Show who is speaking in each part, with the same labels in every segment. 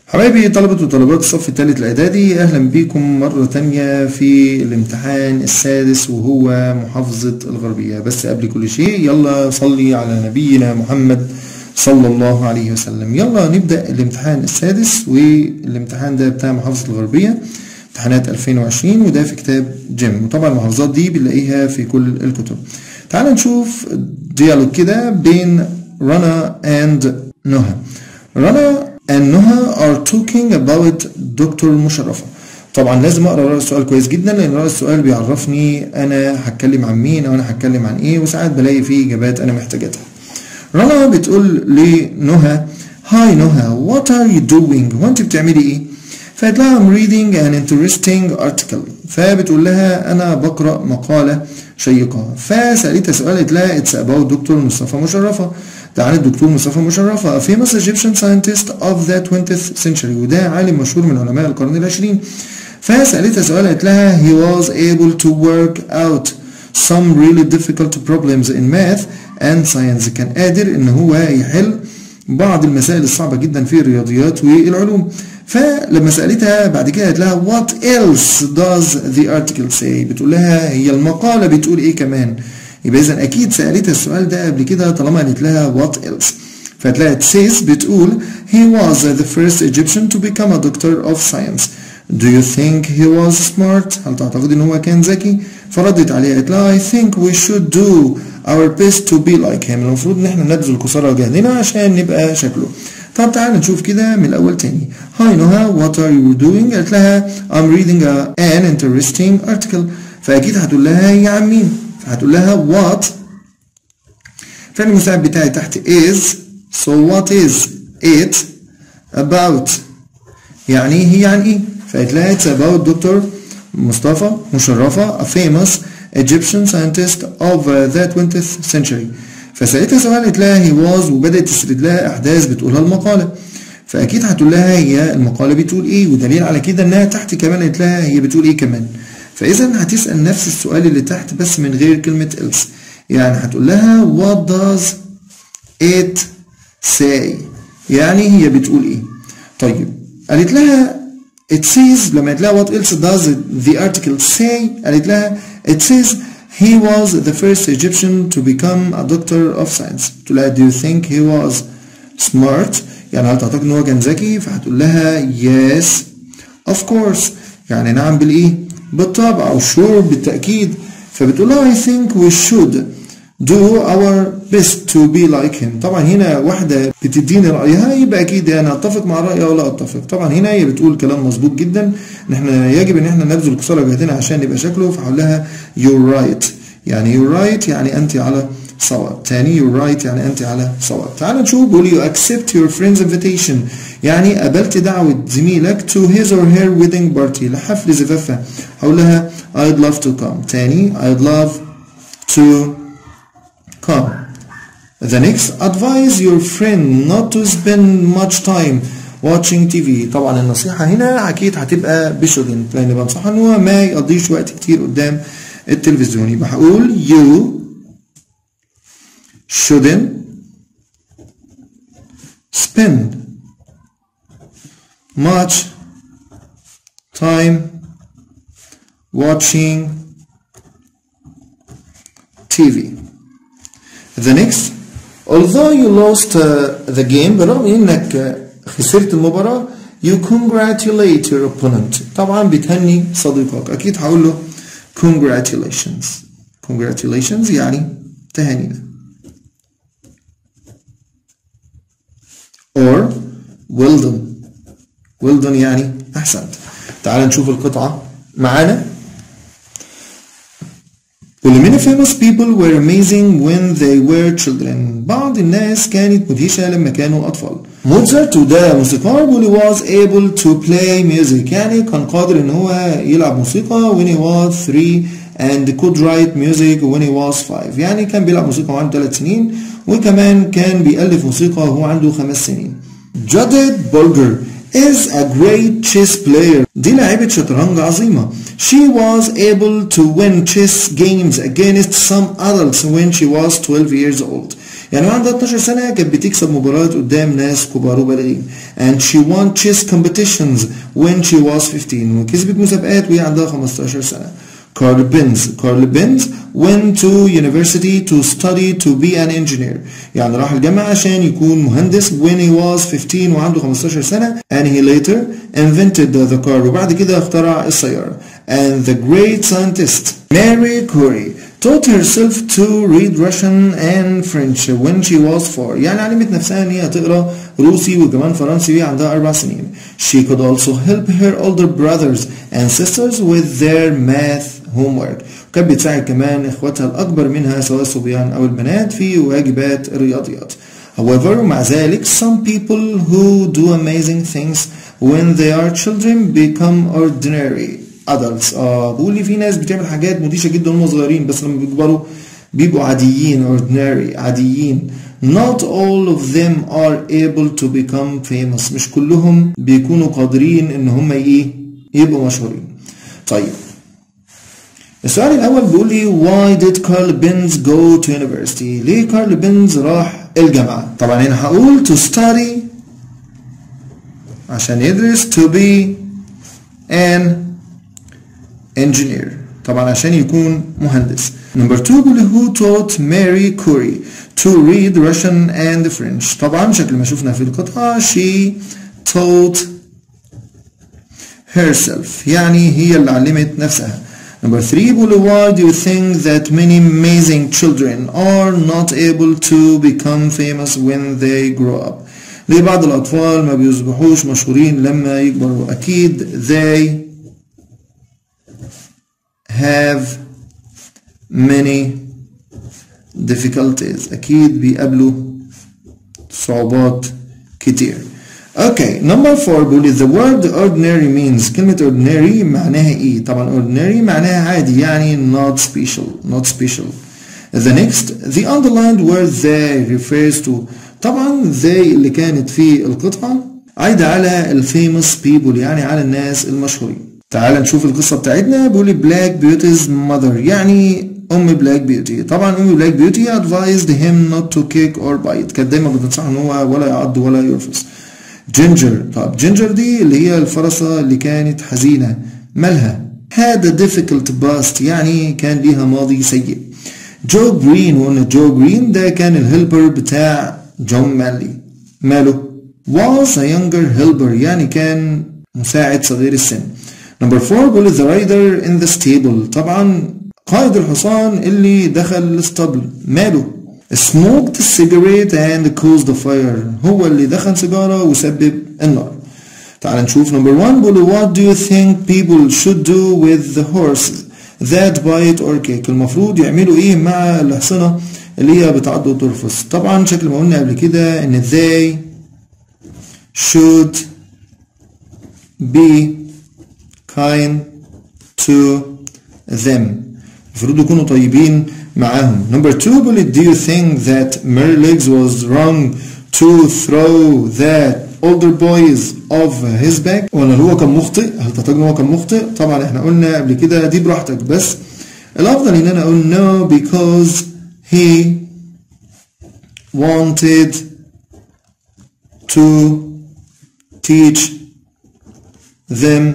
Speaker 1: حبايبي طلبة وطالبات الصف الثالث الإعدادي أهلا بيكم مرة تانية في الامتحان السادس وهو محافظة الغربية بس قبل كل شيء يلا صلي على نبينا محمد صلى الله عليه وسلم يلا نبدأ الامتحان السادس والامتحان ده بتاع محافظة الغربية امتحانات 2020 وده في كتاب جيم وطبعا المحافظات دي بنلاقيها في كل الكتب تعال نشوف ديالوج كده بين رنا اند نهى رنا and Noha are talking about دكتور مشرفة طبعا لازم اقرا رأي السؤال كويس جدا لان رأي السؤال بيعرفني انا هتكلم عن مين او انا هتكلم عن ايه وساعات بلاقي فيه اجابات انا محتاجتها رنا بتقول لنهى هاي نهى what are you doing هو انت بتعملي ايه فقالت لها I'm reading an interesting article فبتقول لها انا بقرا مقاله شيقه فسالتها سؤال قالت لها it's about دكتور مصطفى مشرفه ده عن الدكتور مصطفى مشرفه famous Egyptian scientist of the 20th century وده عالم مشهور من علماء القرن العشرين فسالتها سؤال قالت لها he was able to work out some really difficult problems in math and science كان قادر ان هو يحل بعض المسائل الصعبة جدا في الرياضيات والعلوم فلما سألتها بعد كده قالت لها what else does the article say بتقول لها هي المقالة بتقول ايه كمان يبقى اذا اكيد سألتها السؤال ده قبل كده طالما قالت لها what else فقالت لها it says بتقول he was the first Egyptian to become a doctor of science Do you think he was smart؟ هل تعتقد ان هو كان ذكي؟ فردت عليها قالت لها I think we should do our best to be like him المفروض ان احنا نبذل قصارى جهدنا عشان نبقى شكله طب تعالى نشوف كده من الاول تاني هاي نهى what are you doing قالت لها I'm reading a, an interesting article فاكيد هتقول لها يا عم مين فهتقول لها what فعل المساعد بتاعي تحت is so what is it about يعني هي عن ايه فقالت لها it's about دكتور مصطفى مشرفة a famous Egyptian scientist of the 20th century فسألتها سؤال قالت لها he was وبدأت تسرد لها أحداث بتقولها المقالة فأكيد هتقول لها هي المقالة بتقول إيه ودليل على كده إنها تحت كمان قالت لها هي بتقول إيه كمان فإذا هتسأل نفس السؤال اللي تحت بس من غير كلمة else يعني هتقول لها what does it say يعني هي بتقول إيه طيب قالت لها it says لما قالت لها what else does the article say قالت لها it says he was the first Egyptian to become a doctor of science تقول لها do you think he was smart يعني هل تعتقد ان هو كان ذكي فهتقول لها yes of course يعني نعم بالايه بالطبع او sure بالتأكيد فبتقول لها I think we should do our best to be like him طبعا هنا واحدة بتديني رأيها يبقى أكيد أنا أتفق مع رأيها ولا أتفق طبعا هنا هي بتقول كلام مظبوط جدا إن إحنا يجب إن إحنا نبذل قصارى جهدنا عشان نبقى شكله فهقول لها you're right يعني you're right يعني أنت على صواب تاني you're right يعني أنت على صواب تعال نشوف بيقول you accept your friend's invitation يعني قبلت دعوة زميلك to his or her wedding party لحفل زفافها هقول لها I'd love to come تاني I'd love to come. The next, advise your friend not to spend much time watching TV. طبعا النصيحة هنا أكيد هتبقى بشدن لأن بنصحه إن هو ما يقضيش وقت كتير قدام التلفزيون يبقى هقول you shouldn't spend much time watching TV. The next, although you lost uh, the game برغم انك خسرت المباراة you congratulate your opponent طبعا بتهني صديقك اكيد هقول له congratulations congratulations يعني تهانينا or well done well done يعني احسنت تعال نشوف القطعة معانا many famous people were amazing when they were children بعض الناس كانت مدهشة لما كانوا أطفال موزارت وده موسيقار واللي was able to play music يعني كان قادر ان هو يلعب موسيقى when he was three and could write music when he was five يعني كان بيلعب موسيقى وعنده ثلاث سنين وكمان كان بيألف موسيقى وهو عنده خمس سنين Judith Bulger is a great chess player دي لاعبة شطرنج عظيمة She was able to win chess games against some adults when she was 12 years old يعني وعندها 12 سنة كانت بتكسب مباريات قدام ناس كبار وبالغين and she won chess competitions when she was 15 وكسبت مسابقات وهي عندها 15 سنة Carl Benz Carl Benz went to university to study to be an engineer يعني راح الجامعة عشان يكون مهندس when he was 15 وعنده 15 سنة and he later invented the car وبعد كده اخترع السيارة and the great scientist Mary Curie taught herself to read Russian and French when she was four يعني علمت نفسها ان هي تقرا روسي وكمان فرنسي وهي عندها اربع سنين she could also help her older brothers and sisters with their math homework وكانت بتساعد كمان اخواتها الاكبر منها سواء الصبيان او البنات في واجبات الرياضيات However, مع ذلك, some people who do amazing things when they are children become ordinary adults. اه بقول لي في ناس بتعمل حاجات مدهشة جدا وهم صغيرين بس لما بيكبروا بيبقوا عاديين ordinary عاديين. Not all of them are able to become famous. مش كلهم بيكونوا قادرين ان هم ايه يبقوا مشهورين. طيب السؤال الأول بيقول لي why did Carl Benz go to university؟ ليه كارل بنز راح الجامعة؟ طبعا هنا هقول to study عشان يدرس to be an engineer طبعا عشان يكون مهندس. Number two بيقول لي who taught Mary Curie to read Russian and French؟ طبعا شكل ما شفنا في القطعة she taught herself يعني هي اللي علمت نفسها. Number three, why do you think that many amazing children are not able to become famous when they grow up? ليه بعض الأطفال ما بيصبحوش مشهورين لما يكبروا؟ أكيد they have many difficulties. أكيد بيقابلوا صعوبات كتير. Okay, number four بيقول the word ordinary means كلمة ordinary معناها ايه؟ طبعا ordinary معناها عادي يعني not special not special. The next the underlined word they refers to طبعا they اللي كانت في القطعة عايدة على الفيموس people يعني على الناس المشهورين. تعال نشوف القصة بتاعتنا بيقول black beauty's mother يعني أم بلاك بيوتي طبعا أم بلاك بيوتي advised him not to kick or bite كانت دايما بتنصحه إن هو ولا يعض ولا يرفس. جينجر طب جينجر دي اللي هي الفرسة اللي كانت حزينة مالها had a difficult past يعني كان ليها ماضي سيء جو جرين وقلنا جو جرين ده كان الهيلبر بتاع جون مالي ماله was a younger helper يعني كان مساعد صغير السن نمبر 4 بيقول the rider in the stable طبعا قائد الحصان اللي دخل الاسطبل ماله smoked cigarette and caused a fire هو اللي دخن سيجارة وسبب النار تعال نشوف number one بيقول what do you think people should do with the horses that bite or kick المفروض يعملوا ايه مع الحصنة اللي هي بتعض وترفس طبعا شكل ما قلنا قبل كده ان they should be kind to them المفروض يكونوا طيبين معاهم number two bullet do you think that Merlix was wrong to throw that older boys off his back ولا هو كان مخطئ هل تعتقد هو كان مخطئ طبعا احنا قلنا قبل كده دي براحتك بس الافضل ان انا اقول no because he wanted to teach them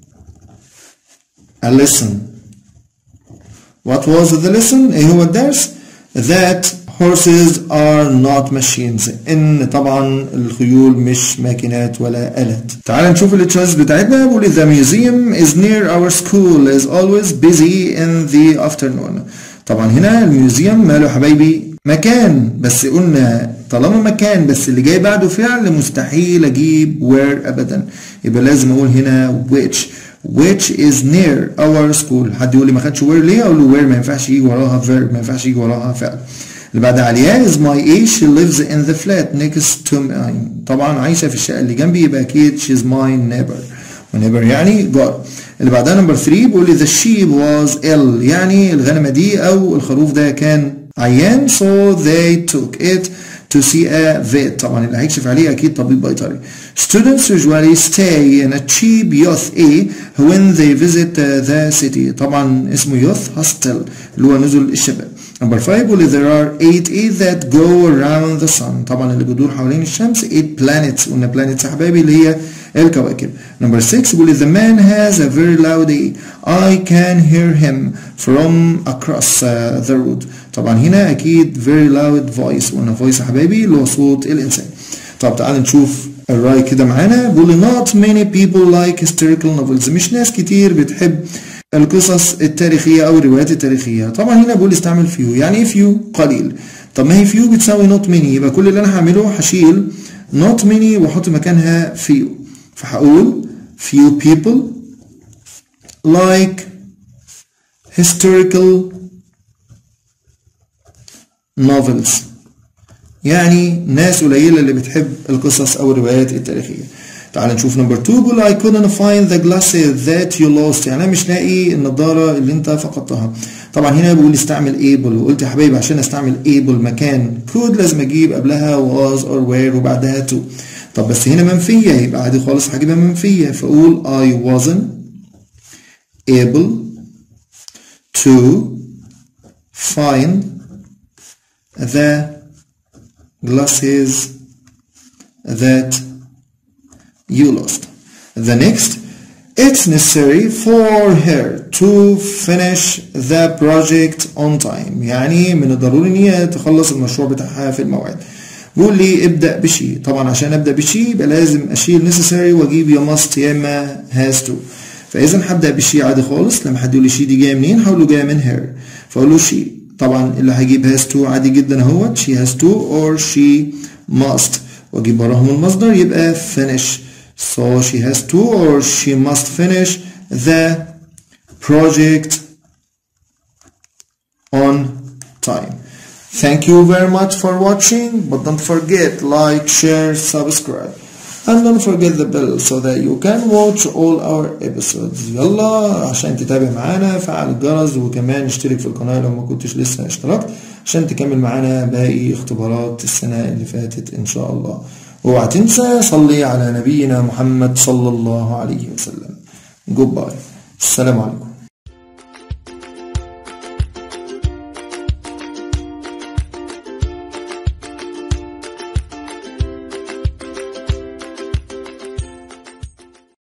Speaker 1: a lesson What was the lesson? ايه هو الدرس؟ That horses are not machines. ان طبعا الخيول مش ماكينات ولا آلات. تعال نشوف التشويس بتاعتنا بيقول the museum is near our school is always busy in the afternoon. طبعا هنا الميوزيوم ماله حبايبي مكان بس قلنا طالما مكان بس اللي جاي بعده فعل مستحيل اجيب where ابدا يبقى لازم اقول هنا which which is near our school حد يقول لي ما خدش where ليه اقول له where ما ينفعش يجي وراها verb ما ينفعش يجي وراها فعل اللي بعدها عليا is my age she lives in the flat next to mine طبعا عايشه في الشقه اللي جنبي يبقى اكيد she's my neighbor ونيبر يعني جار اللي بعدها نمبر 3 بيقول لي the sheep was ill يعني الغنمه دي او الخروف ده كان عيان so they took it to see a vet طبعا اللي هيكشف عليه اكيد طبيب بيطري students usually stay in a cheap youth A when they visit the city طبعا اسمه youth hostel اللي هو نزل الشباب Number 5 بيقول there are 8 8 that go around the sun طبعا اللي بيدور حوالين الشمس 8 planets قلنا planets يا حبايبي اللي هي الكواكب. Number 6 بيقول the man has a very loud A I can hear him from across uh, the road طبعا هنا اكيد very loud voice قلنا voice يا حبايبي اللي هو صوت الانسان. طب تعال نشوف الراي كده معانا بيقول not many people like historical novels مش ناس كتير بتحب القصص التاريخية أو الروايات التاريخية طبعا هنا بقول استعمل few يعني ايه few قليل طب ما هي few بتساوي not many يبقى كل اللي أنا هعمله هشيل not many وأحط مكانها few فهقول few people like historical novels يعني ناس قليلة اللي بتحب القصص أو الروايات التاريخية تعال نشوف نمبر 2 بيقول I couldn't find the glasses that you lost يعني أنا مش لاقي النضارة اللي أنت فقدتها طبعا هنا بيقول استعمل able وقلت يا حبايبي عشان استعمل able مكان could لازم أجيب قبلها was or were وبعدها to طب بس هنا منفية يبقى عادي خالص هجيبها منفية فأقول I wasn't able to find the glasses that you lost. The next, it's necessary for her to finish the project on time. يعني من الضروري ان هي تخلص المشروع بتاعها في الموعد. بيقول لي ابدأ بشي طبعا عشان ابدأ بشي يبقى لازم اشيل necessary واجيب يا must يا اما has to. فاذا هبدأ بشي عادي خالص لما حد يقول لي شي دي جايه منين هقول له جايه من her فاقول له شي طبعا اللي هيجيب has to عادي جدا اهوت she has to or she must واجيب وراهم المصدر يبقى finish so she has to or she must finish the project on time thank you very much for watching but don't forget like share subscribe and don't forget the bell so that you can watch all our episodes يلا عشان تتابع معانا فعل الجرس وكمان اشترك في القناة لو ما كنتش لسه اشتركت عشان تكمل معانا باقي اختبارات السنة اللي فاتت ان شاء الله اوعى تنسى صلي على نبينا محمد صلى الله عليه وسلم جود باي السلام عليكم